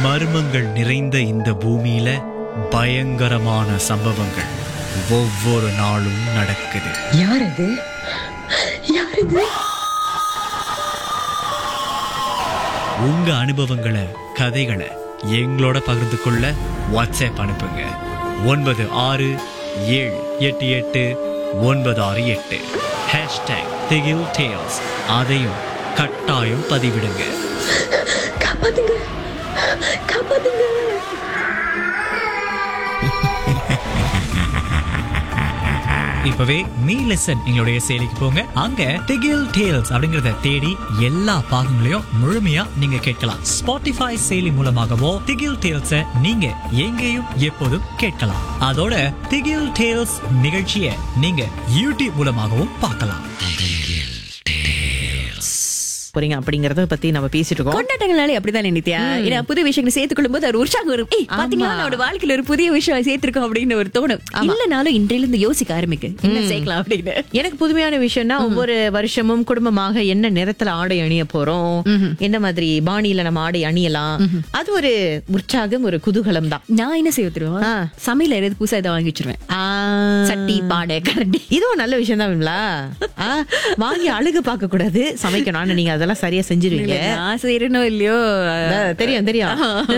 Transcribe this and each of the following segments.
மர்மங்கள் நிறைந்த இந்த பூமியில பயங்கரமான சம்பவங்கள் ஒவ்வொரு நாளும் நடக்குது யார் அது யார் இது உங்க அனுபவங்களை கதைகளை எங்களோட பகிர்ந்து கொள்ள வாட்ஸ்அப் அனுப்புங்க ஒன்பது ஆறு ஏழு எட்டு எட்டு ஒன்பது ஆறு எட்டு ஹேஷ்டேக் திகில் டேல்ஸ் அதையும் கட்டாயம் பதிவிடுங்க காப்பாத்துங்க காப்பாத்துங்க இப்பவே மீ லெசன் எங்களுடைய செயலிக்கு போங்க அங்க திகில் டேல்ஸ் அப்படிங்கறத தேடி எல்லா பாகங்களையும் முழுமையா நீங்க கேட்கலாம் ஸ்பாட்டிஃபை செயலி மூலமாகவோ திகில் டேல்ஸ நீங்க எங்கேயும் எப்போதும் கேட்கலாம் அதோட திகில் டேல்ஸ் நிகழ்ச்சியை நீங்க யூடியூப் மூலமாகவும் பார்க்கலாம் போறீங்க அப்படிங்கறத பத்தி நம்ம பேசிட்டு இருக்கோம் கொண்டாட்டங்களாலே அப்படிதான் நித்யா ஏன்னா புது விஷயங்களை சேர்த்துக்கொள்ளும் போது ஒரு உற்சாகம் வரும் ஏய் பாத்தீங்களா நம்மளோட வாழ்க்கையில ஒரு புதிய விஷயம் சேர்த்திருக்கோம் அப்படின்னு ஒரு தோணும் இல்லனாலும் இன்றையில இருந்து யோசிக்க ஆரம்பிக்கு என்ன சேர்க்கலாம் அப்படின்னு எனக்கு புதுமையான விஷயம்னா ஒவ்வொரு வருஷமும் குடும்பமாக என்ன நிறத்துல ஆடை அணிய போறோம் என்ன மாதிரி பாணியில நம்ம ஆடை அணியலாம் அது ஒரு உற்சாகம் ஒரு குதூகலம் தான் நான் என்ன செய்ய தெரியுமா ஆ. சமையல எதாவது புதுசா இதை வாங்கி வச்சிருவேன் சட்டி பாடை கரண்டி இதுவும் நல்ல விஷயம் தான் விமலா ஆ, வாங்கி அழுகு பார்க்க கூடாது சமைக்கணும் ஆனா நீங்க அதெல்லாம் சரியா செஞ்சிருவீங்க நான் செய்யறனோ இல்லையோ அதான் தெரியும் தெரியும்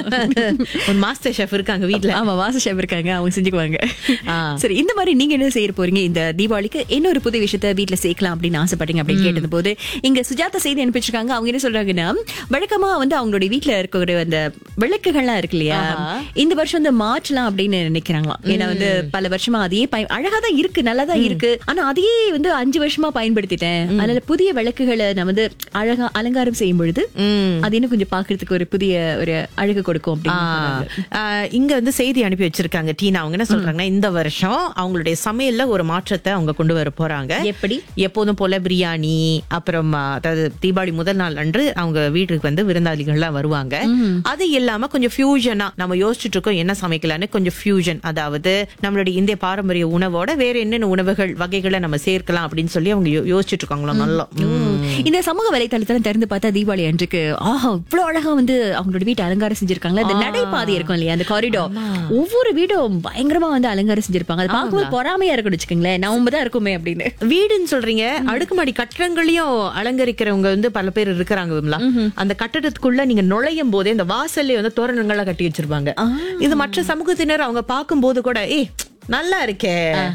ஒரு மாஸ்டர் ஷெஃப் இருக்காங்க வீட்ல ஆமா வாச ஷெஃப் இருக்காங்க அவங்க செஞ்சுக்குவாங்க ஆ. சரி இந்த மாதிரி நீங்க என்ன செய்ய போறீங்க இந்த தீபாவளிக்கு இன்னொரு புது விஷயத்த வீட்ல சேர்க்கலாம் அப்படின்னு ஆசைப்பட்டீங்க அப்படின்னு கேட்டது போது இங்க சுஜாதா செய்தி அனுப்பிச்சிருக்காங்க அவங்க என்ன சொல்றாங்கன்னா வழக்கமா வந்து அவங்களுடைய வீட்ல இருக்கிற அந்த விளக்குகள்லாம் இருக்கு இல்லையா இந்த வருஷம் வந்து மாற்றலாம் அப்படின்னு நினைக்கிறாங்களாம் ஏன்னா வந்து பல வருஷமா அதையே பயன் அழகா தான் இருக்கு நல்லா தான் இருக்கு ஆனா அதையே வந்து அஞ்சு வருஷமா பயன்படுத்திட்டேன் அதனால புதிய விளக்குகளை நான் வந்து அழகா அலங்காரம் செய்யும் பொழுது அது இன்னும் கொஞ்சம் பாக்குறதுக்கு ஒரு புதிய ஒரு அழகு கொடுக்கும் ஆ, அப்படின்னு ஆ, இங்க வந்து செய்தி அனுப்பி வச்சிருக்காங்க டீனா அவங்க என்ன சொல்றாங்கன்னா இந்த வருஷம் அவங்களுடைய சமையல்ல ஒரு மாற்றத்தை அவங்க கொண்டு வர போறாங்க எப்படி? எப்போதும் போல பிரியாணி அப்புறம் ஆ, அதாவது தீபாவளி முதல் நாள் அன்று அவங்க வீட்டுக்கு வந்து விருந்தாளிகள்லாம் வருவாங்க அது இல்லாம கொஞ்சம் ஃபியூஷனா நம்ம யோசிச்சுட்டு இருக்கோம் என்ன சமைக்கலாம்னு கொஞ்சம் ஃபியூஷன் அதாவது நம்மளுடைய இந்திய பாரம்பரிய உணவோட வேற என்னென்ன உணவுகள் வகைகளை நம்ம சேர்க்கலாம் அப்படின்னு சொல்லி அவங்க யோ- யோசிச்சுட்டு இருக்காங்களா நல்லா ம். இந்த சமூக வலைத்தளத்துல திறந்து பார்த்தா தீபாவளி அன்றைக்கு ஆஹா இவ்வளவு அழகா வந்து அவங்களோட வீட்டு அலங்காரம் செஞ்சிருக்காங்களா அந்த நடைபாதை இருக்கும் இல்லையா அந்த காரிடோர் ஒவ்வொரு வீடும் பயங்கரமா வந்து அலங்காரம் செஞ்சிருப்பாங்க அது பார்க்கும்போது பொறாமையா இருக்கும் வச்சுக்கோங்களேன் நம்ம தான் இருக்குமே அப்படின்னு வீடுன்னு சொல்றீங்க அடுக்குமாடி கட்டடங்களையும் அலங்கரிக்கிறவங்க வந்து பல பேர் இருக்கிறாங்க விமலா அந்த கட்டடத்துக்குள்ள நீங்க நுழையும் போதே இந்த வாசல்ல வந்து தோரணங்கள்லாம் கட்டி வச்சிருப்பாங்க இது மற்ற சமூகத்தினர் அவங்க பார்க்கும்போது கூட ஏய் நல்லா இருக்கே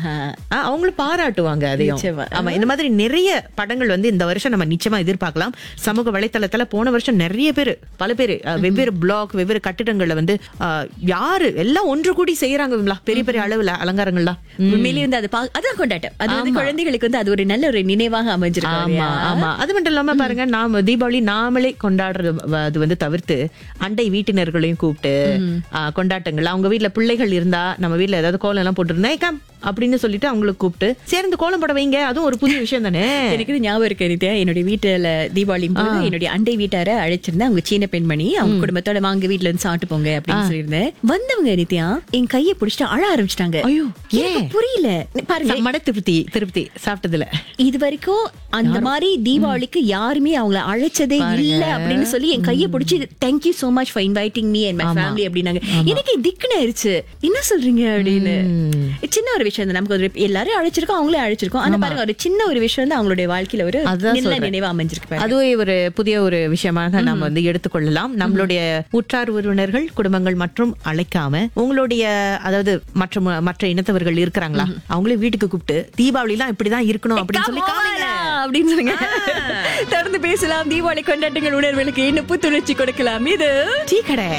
ஆ, அவங்களும் பாராட்டுவாங்க அதையும் நிச்சயமா. ஆமா இந்த மாதிரி நிறைய படங்கள் வந்து இந்த வருஷம் நம்ம நிச்சயமா எதிர்பார்க்கலாம் சமூக வலைத்தளத்துல போன வருஷம் நிறைய பேர் பல பேர் வெவ்வேறு பிளாக் வெவ்வேறு கட்டிடங்கள்ல வந்து ஆ, யாரு எல்லாம் ஒன்று கூடி செய்யறாங்க விமலா பெரிய பெரிய அளவுல அலங்காரங்கள்லாம் உண்மையிலேயே வந்து அது பா- அதான் கொண்டாட்டம் அது வந்து குழந்தைகளுக்கு வந்து அது ஒரு நல்ல ஒரு நினைவாக அமைஞ்சிருக்கு ஆமா இல்லையா? ஆமா அது மட்டும் இல்லாம பாருங்க நாம தீபாவளி நாமளே கொண்டாடுறது வ- அது வந்து தவிர்த்து அண்டை வீட்டினர்களையும் கூப்பிட்டு ஆ, கொண்டாட்டங்கள் அவங்க வீட்ல பிள்ளைகள் இருந்தா நம்ம வீட்ல ஏதாவது கோலம் எல்லாம் போட்டிருந்தா "ஏய், கம் அப்படின்னு சொல்லிட்டு அவங்களுக்கு கூப்பிட்டு சேர்ந்து கோலம் போட வைங்க அதுவும் ஒரு புது விஷயம் தானே எனக்கு இது ஞாபகம் இருக்கு நித்யா என்னுடைய வீட்டுல தீபாவளி போது என்னுடைய அண்டை வீட்டார அழைச்சிருந்தேன் அவங்க சீன பெண்மணி அவங்க குடும்பத்தோட வாங்க வீட்டுல இருந்து சாப்பிட்டு போங்க அப்படின்னு சொல்லியிருந்தேன் வந்தவங்க நித்யா என் கையை பிடிச்சிட்டு அழ ஆரம்பிச்சிட்டாங்க ஐயோ, எனக்கு புரியல பாருங்க மட திருப்தி திருப்தி சாப்பிட்டதுல இது வரைக்கும் அந்த மாதிரி தீபாவளிக்கு யாருமே அவங்கள அழைச்சதே இல்ல அப்படின்னு சொல்லி என் கையை பிடிச்சி thank you so much for inviting me and my family அப்படின்னாங்க எனக்கு திக்குன்னு ஆயிருச்சு என்ன சொல்றீங்க அப்படின்னு சின்ன ஒரு விஷயம் தான் நமக்கு ஒரு எல்லாரும் அழைச்சிருக்கோம் அவங்களே அழைச்சிருக்கோம் ஆனா பாருங்க ஒரு சின்ன ஒரு விஷயம் வந்து அவங்களுடைய வாழ்க்கையில ஒரு அதான் நல்ல சொல்றேன். நினைவா அமைஞ்சிருக்கு பாருங்க. அதுவே ஒரு புதிய ஒரு விஷயமாக நாம வந்து எடுத்துக்கொள்ளலாம் நம்மளுடைய உற்றார் உறவினர்கள் குடும்பங்கள் மற்றும் அழைக்காம உங்களுடைய அதாவது மற்ற ம- மற்ற இனத்தவர்கள் இருக்கிறாங்களா அவங்களே வீட்டுக்கு கூப்பிட்டு தீபாவளி எல்லாம் இப்படிதான் இருக்கணும் அப்படின்னு சொல்லி காமிங்க அப்படின்னு சொல்லுங்க தொடர்ந்து பேசலாம் தீபாவளி கொண்டாட்டங்கள் உணர்வுகளுக்கு என்ன புத்துணர்ச்சி கொடுக்கலாம் இது டீ கடை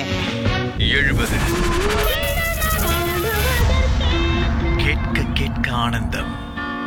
எழுபது கேட்க கேட்க ஆனந்தம்